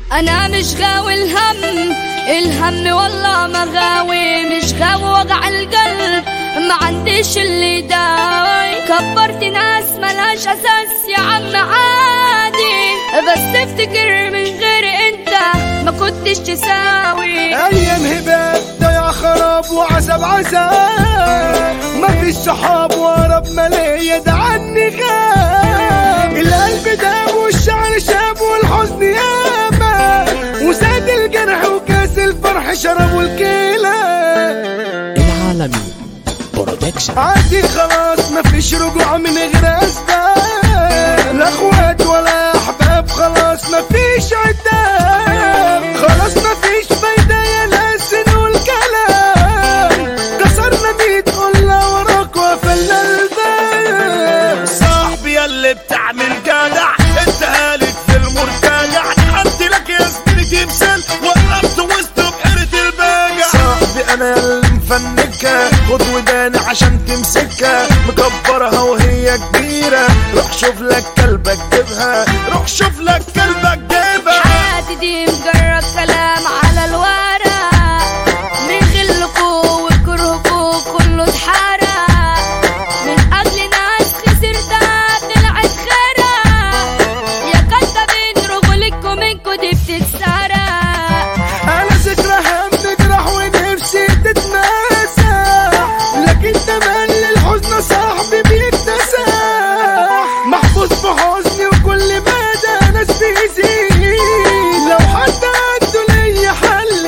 انا مش غاوي الهم الهم والله ما غاوي مش غاوي وجع القلب ما عنديش اللي داوي كبرت ناس ملاش اساس يا عم عادي بس تفتكر من غير انت ما كنتش تساوي ايام هبات ضيع خراب وعذاب عذاب ما فيش صحاب وقرب مالية ده عني غاب القلب داب والشعر شاب والحزن ياما وزاد الجرح وكاس الفرح شربوا الكلاب العالمي برودكشن عادي خلاص مفيش رجوع من غير اسباب لا اخوات ولا احباب خلاص مفيش عتاب خلاص مفيش فايدة يا ناس نقول كلام كسرنا ميت قلة وراك وقفلنا الباب صاحبي اللي بتعمل جدع انت هالك في المرتجع حد لك يا زميلي تمثال وقفت وسط بحيرة الباجع صاحبي انا اللي مفنكها خد وداني عشان تمسكها مكبرها وهي كبيرة روح شوف لك كلبك جيبها روح شوف لك كلبك جيبها حياتي دي مجرد كلام على الورق من غلكوا وكرهكوا كله اتحرق من اجل ناس خسرتها طلعت خرا يا كدابين رجولكوا منكوا دي بتتسرق انا ذكرى هم تجرح ونفسي تتنسى لكن تملي الحزن صاحبي بيتنسى محبوس في حزني وكل مدى ناس بيزيد لو حتى عنده ليا حل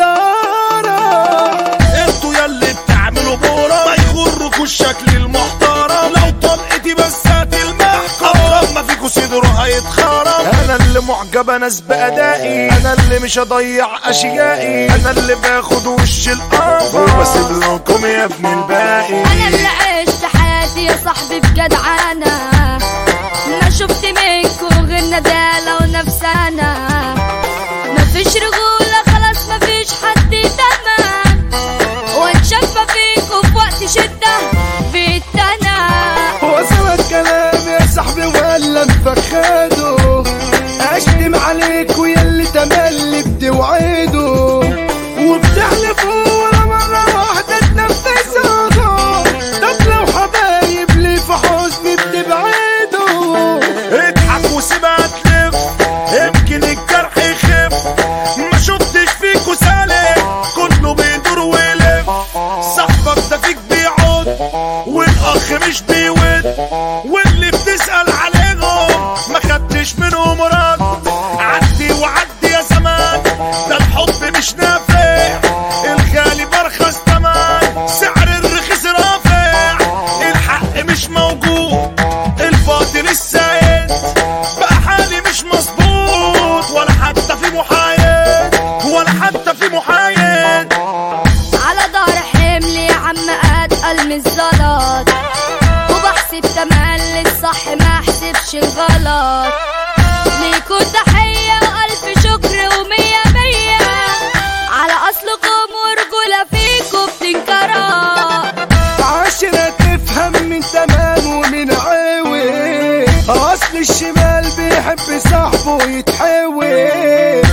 يقدر انتوا ياللي بتعملوا بورا ما يغركوا الشكل المحترم لو طلقتي بس هتلمح ما فيكوا صدره هيتخرم انا اللي معجب ناس بادائي انا اللي مش هضيع اشيائي انا اللي باخد وش القمر وبسيب لكم يا ابن الباقي انا اللي عشت حياتي يا صاحبي بجدعانة ما شفت منكم غير ندالة ونفسانة مفيش رجولة خلاص مفيش حد تمام واتشفى فيكم في وقت شدة بيتنا وصلت كلام يا صاحبي ولا مفخده اشتم عليك ويا اللي تملي بتوعده وبتحلفوا ولا مرة واحدة تنفذوا طب لو حبايب لي في حزني بتبعدوا اضحك وسيبها تلف يمكن الجرح يخف ما شفتش فيكوا سالك كله بيدور ويلف صاحبك ده فيك بيعود والاخ مش بيود واللي بتسأل عليهم ما خدتش منهم رد عدي وعدي يا زمان ده الحب مش نافع الغالي برخص تمن سعر الرخيص رافع الحق مش موجود الفاضي لسه يد بقى حالي مش مظبوط ولا حتى في محايد ولا حتى في محايد على ظهر حملي يا عم اتقل من الزلط وبحسب تملي الصح ما احسبش الغلط ليكوا تحية والف شكر ومية مية على اصلكم ورجولة فيكوا بتنكرها عشرة تفهم من تمام ومن عوي اصل الشمال بيحب صاحبه يتحوي